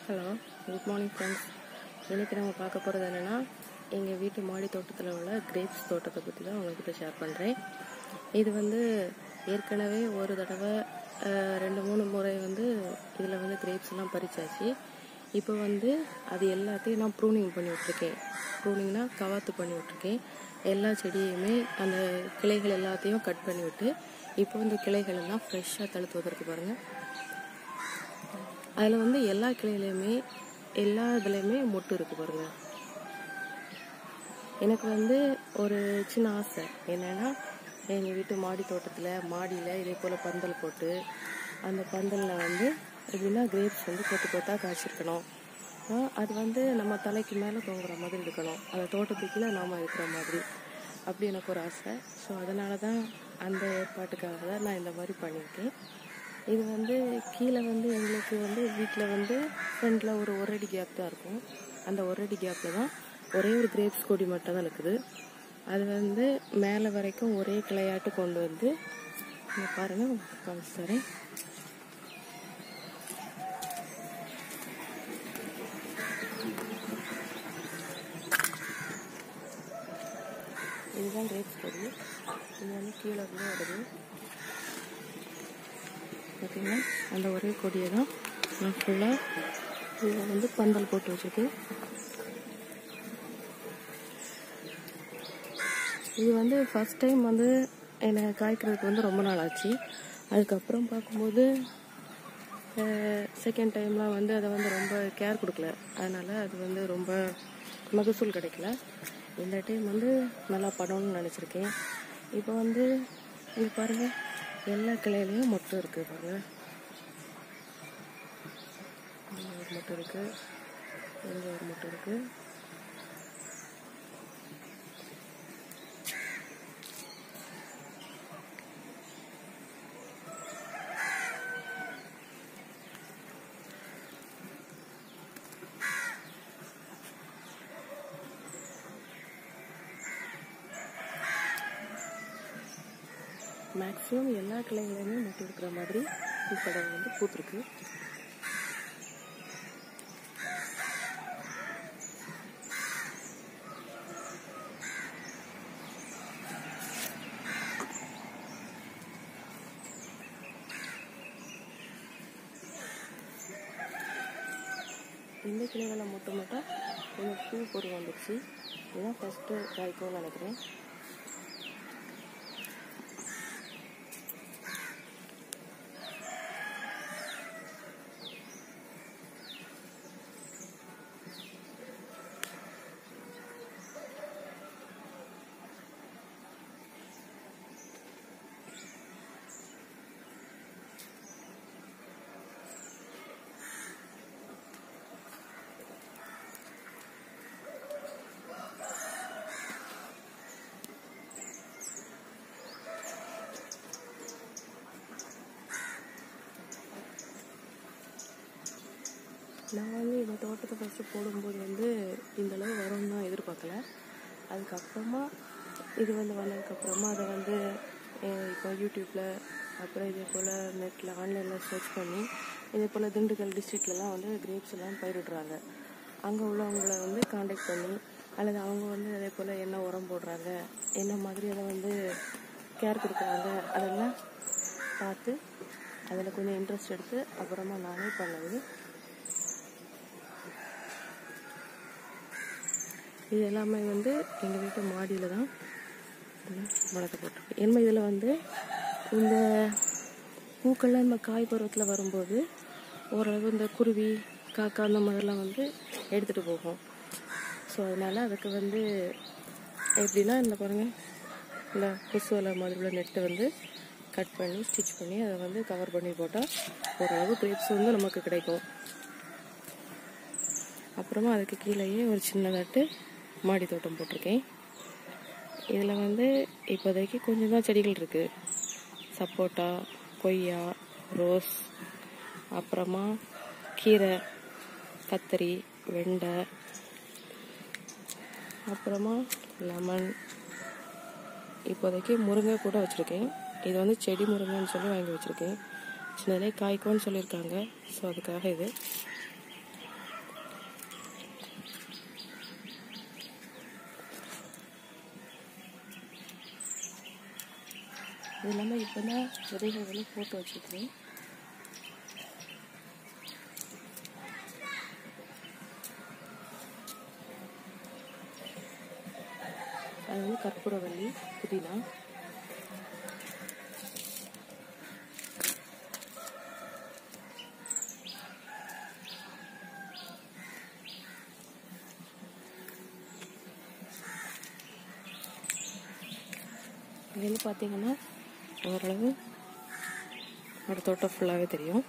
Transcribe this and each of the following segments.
hello good morning friends இன்றைக்கி நம்ம பார்க்க போகிறது என்னென்னா எங்கள் வீட்டு மாடி தோட்டத்தில் உள்ள கிரேப்ஸ் தோட்டத்தை பற்றி தான் உங்கள்கிட்ட ஷேர் பண்ணுறேன் இது வந்து ஏற்கனவே ஒரு தடவை அஹ், ரெண்டு மூணு முறை வந்து இதில் வந்து கிரேப்ஸ் எல்லாம் பறிச்சாச்சு இப்போ வந்து அது எல்லாத்தையும் நான் ப்ரூனிங் பண்ணி விட்ருக்கேன் ப்ரூனிங்னா கவாத்து பண்ணி விட்ருக்கேன் எல்லா செடியுமே அந்த கிளைகள் எல்லாத்தையும் கட் பண்ணி விட்டு இப்போ இந்த கிளைகள் எல்லாம் ஃப்ரெஷ்ஷாக தழுத்து வந்திருக்கு பாருங்கள் அதில் வந்து எல்லா கிளையிலையுமே எல்லா இதுலேயுமே மொட்டு இருக்கு பாருங்க எனக்கு வந்து ஒரு சின்ன ஆசை என்னன்னா எங்கள் வீட்டு மாடி தோட்டத்தில் மாடியில் இதே போல் பந்தல் போட்டு அந்த பந்தலில் வந்து எப்படின்னா கிரேப்ஸ் வந்து கொத்து கொத்தா காய்ச்சிருக்கணும் ஆஹ் அது வந்து நம்ம தலைக்கு மேலே தொங்குற மாதிரி இருக்கணும் அந்த தோட்டத்துக்குள்ளே நாம் இருக்கிற மாதிரி அப்படி எனக்கு ஒரு ஆசை ஸோ அதனால தான் அந்த ஏற்பாட்டுக்காக தான் நான் இந்த மாதிரி பண்ணியிருக்கேன் இது வந்து கீழே வந்து எங்களுக்கு வந்து வீட்டில் வந்து ஃப்ரண்டில் ஒரு ஒரு அடி கேப் தான் இருக்கும் அந்த ஒரு அடி கேப்பில் தான் ஒரே ஒரு கிரேப்ஸ் கொடி மட்டும் தான் இருக்குது அது வந்து மேலே வரைக்கும் ஒரே கிளையாட்டு கொண்டு வந்து இங்கே பாருங்கள் காமிச்சு தரேன் இதுதான் கிரேப்ஸ் கொடி இது வந்து கீழே இருந்து வருது பார்த்தீங்கன்னா அந்த ஒரே கொடியை தான் நான் ஃபுல்லாக இதில் வந்து பந்தல் போட்டு வச்சுருக்கேன் இது வந்து ஃபர்ஸ்ட் டைம் வந்து என்னை காய்க்கிறதுக்கு வந்து ரொம்ப நாள் ஆச்சு அதுக்கப்புறம் பார்க்கும்போது செகண்ட் டைம்லாம் வந்து அதை வந்து ரொம்ப கேர் கொடுக்கல அதனால் அது வந்து ரொம்ப மகசூல் கிடைக்கல இந்த டைம் வந்து நல்லா படணும்னு நினச்சிருக்கேன் இப்போ வந்து இங்கே பாருங்கள் எல்லா கிளையிலையும் மொட்டை இருக்குது பாருங்கள் இங்கே ஒரு மொட்டை இருக்குது இங்கே ஒரு மொட்டை இருக்குது மேக்ஸிமம் எல்லா கிளைகளையுமே மொட்டை இருக்கிற மாதிரி இப்படம் வந்து பூத்துருக்கு இந்த கிளைகளை மட்டும் மட்டும் கொஞ்சம் பூ பொருள் வந்துருச்சு இதுதான் ஃபஸ்ட்டு காய்க்கும்னு நினைக்கிறேன் நான் வந்து இந்த தோட்டத்தை ஃபஸ்ட்டு போடும்போது வந்து இந்த அளவு வரும்னு தான் எதிர்பார்க்கல அதுக்கப்புறமா இது வந்து வந்ததுக்கப்புறமா அதை வந்து அஹ், இப்போ யூடியூப்பில் அப்புறம் இதே போல் நெட்டில் ஆன்லைனில் சர்ச் பண்ணி இதே போல் திண்டுக்கல் டிஸ்ட்ரிக்ட்லலாம் வந்து கிரேப்ஸ் எல்லாம் பயிரிடுறாங்க அங்கே உள்ளவங்கள வந்து காண்டாக்ட் பண்ணி அல்லது அவங்க வந்து அதே போல் என்ன உரம் போடுறாங்க என்ன மாதிரி அதை வந்து கேர் கொடுக்குறாங்க அதெல்லாம் பார்த்து அதில் கொஞ்சம் இன்ட்ரெஸ்ட் எடுத்து அப்புறமா நானே பண்ணது இது எல்லாமே வந்து எங்கள் வீட்டு மாடியில் தான் வளர்க்க போட்டிருக்கு ஏன்னா இதில் வந்து இந்த பூக்கள்லாம் இந்த காய் பருவத்தில் வரும்போது ஓரளவு இந்த குருவி காக்கா அந்த மாதிரிலாம் வந்து எடுத்துகிட்டு போகும் ஸோ அதனால் அதுக்கு வந்து எப்படின்னா இந்த பாருங்கள் இந்த கொசு வலை மாதிரி உள்ள நெட்டை வந்து கட் பண்ணி ஸ்டிச் பண்ணி அதை வந்து கவர் பண்ணி போட்டால் ஓரளவு கிரேப்ஸ் வந்து நமக்கு கிடைக்கும் அப்புறமா அதுக்கு கீழேயே ஒரு சின்னதாட்டு மாடி தோட்டம் போட்டிருக்கேன் இதில் வந்து இப்போதைக்கு கொஞ்சம் தான் செடிகள் இருக்குது சப்போட்டா கொய்யா ரோஸ் அப்புறமா கீரை கத்தரி வெண்டை அப்புறமா லெமன் இப்போதைக்கு முருங்கை கூட வச்சுருக்கேன் இது வந்து செடி முருங்கைன்னு சொல்லி வாங்கி வச்சுருக்கேன் சின்னதே காய்க்கும்னு சொல்லியிருக்காங்க ஸோ அதுக்காக இது இது இல்லாமல் இப்போ தான் விதைகள் வந்து போட்டு வச்சுருக்கேன் அது வந்து கற்பூரவள்ளி புதினா இது வந்து பார்த்தீங்கன்னா ஓரளவு ஒரு தோட்டம் ஃபுல்லாகவே தெரியும்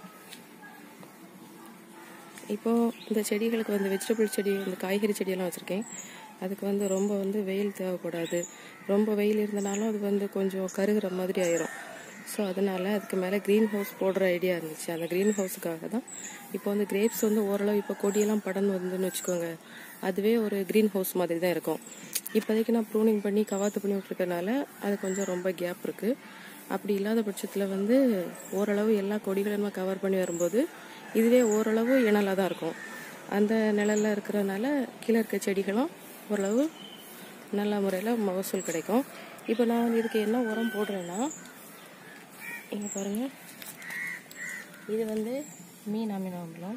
இப்போ இந்த செடிகளுக்கு வந்து வெஜிடபிள் செடி இந்த காய்கறி செடியெல்லாம் வச்சுருக்கேன் அதுக்கு வந்து ரொம்ப வந்து வெயில் தேவைப்படாது ரொம்ப வெயில் இருந்தனாலும் அது வந்து கொஞ்சம் கருகிற மாதிரி ஆயிரும் ஸோ அதனால அதுக்கு மேலே க்ரீன் ஹவுஸ் போடுற ஐடியா இருந்துச்சு அந்த க்ரீன் ஹவுஸுக்காக தான் இப்போ வந்து கிரேப்ஸ் வந்து ஓரளவு இப்போ கொடியெல்லாம் படர்ந்து வந்துன்னு வச்சுக்கோங்க அதுவே ஒரு க்ரீன் ஹவுஸ் மாதிரி தான் இருக்கும் இப்போதைக்கு நான் ப்ரூனிங் பண்ணி கவாத்து பண்ணி விட்ருக்கனால அது கொஞ்சம் ரொம்ப கேப் இருக்குது அப்படி இல்லாத பட்சத்தில் வந்து ஓரளவு எல்லா கொடிகளையும் கவர் பண்ணி வரும்போது இதுவே ஓரளவு இணலாக தான் இருக்கும் அந்த நிழல்ல இருக்கிறனால கீழே இருக்க செடிகளும் ஓரளவு நல்ல முறையில் மகசூல் கிடைக்கும் இப்போ நான் வந்து இதுக்கு என்ன உரம் போடுறேன்னா இங்கே பாருங்கள் இது வந்து மீன் அமினாம்பலம்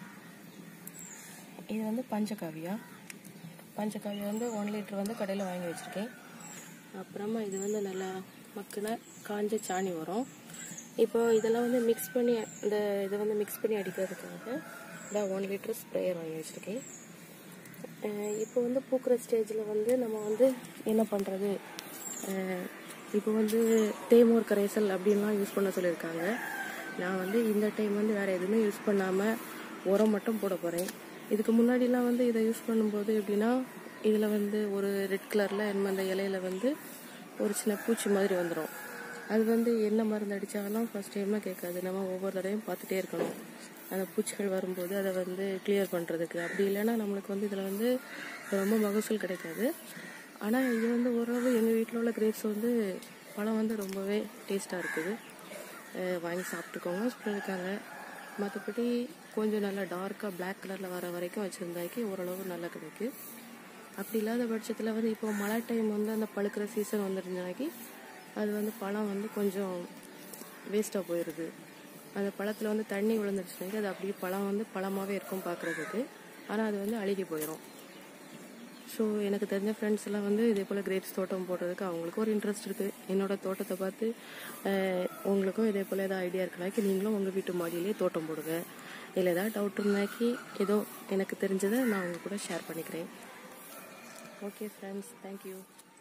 இது வந்து பஞ்சகாவியா பஞ்சகாவியா வந்து ஒன் லிட்டர் வந்து கடையில் வாங்கி வச்சுருக்கேன் அப்புறமா இது வந்து நல்லா மக்கின காஞ்ச சாணி வரும் இப்போ இதெல்லாம் வந்து மிக்ஸ் பண்ணி இந்த இதை வந்து மிக்ஸ் பண்ணி அடிக்கிறதுக்காக இந்த ஒன் லிட்டர் ஸ்ப்ரேயர் வாங்கி வச்சுருக்கேன் இப்போ வந்து பூக்கிற ஸ்டேஜில் வந்து நம்ம வந்து என்ன பண்ணுறது இப்போ வந்து தேமூர் கரைசல் அப்படின்லாம் யூஸ் பண்ண சொல்லியிருக்காங்க நான் வந்து இந்த டைம் வந்து வேறு எதுவுமே யூஸ் பண்ணாமல் உரம் மட்டும் போட போகிறேன் இதுக்கு முன்னாடிலாம் வந்து இதை யூஸ் பண்ணும்போது எப்படின்னா இதில் வந்து ஒரு ரெட் கலரில் என்ன அந்த இலையில வந்து ஒரு சின்ன பூச்சி மாதிரி வந்துடும் அது வந்து என்ன மருந்து அடித்தாலும் ஃபஸ்ட் டைம்லாம் கேட்காது நம்ம ஒவ்வொரு தடவையும் பார்த்துட்டே இருக்கணும் அந்த பூச்சிகள் வரும்போது அதை வந்து கிளியர் பண்ணுறதுக்கு அப்படி இல்லைன்னா நம்மளுக்கு வந்து இதில் வந்து ரொம்ப மகசூல் கிடைக்காது ஆனால் இது வந்து ஓரளவு எங்கள் வீட்டில் உள்ள கிரேப்ஸ் வந்து பழம் வந்து ரொம்பவே டேஸ்ட்டாக இருக்குது அஹ் வாங்கி சாப்பிட்டுக்கோங்க சொல்லியிருக்காங்க மற்றபடி கொஞ்சம் நல்லா டார்க்காக Black கலரில் வர வரைக்கும் வச்சுருந்தாக்கி ஓரளவு நல்லா கிடைக்கு அப்படி இல்லாத பட்சத்தில் வந்து இப்போ மழை டைம் வந்து அந்த பழுக்கிற சீசன் வந்துருந்தாக்கி அது வந்து பழம் வந்து கொஞ்சம் வேஸ்ட்டாக போயிடுது அந்த பழத்தில் வந்து தண்ணி விழுந்துருச்சுனாக்கி அது அப்படியே பழம் வந்து பழமாகவே இருக்கும் பார்க்குறதுக்கு ஆனால் அது வந்து அழுகி போயிடும் ஸோ எனக்கு தெரிஞ்ச ஃப்ரெண்ட்ஸ் எல்லாம் வந்து இதே போல் கிரேப்ஸ் தோட்டம் போடுறதுக்கு அவங்களுக்கும் ஒரு இன்ட்ரெஸ்ட் இருக்குது என்னோட தோட்டத்தை பார்த்து அஹ், உங்களுக்கும் இதே போல் ஏதாவது ஐடியா இருக்கலாக்கி நீங்களும் உங்கள் வீட்டு மாடியிலேயே தோட்டம் போடுங்க இல்லை ஏதாவது டவுட் இருந்தாக்கி ஏதோ எனக்கு தெரிஞ்சதை நான் உங்க கூட ஷேர் பண்ணிக்கிறேன் ஓகே ஃப்ரெண்ட்ஸ் தேங்க்யூ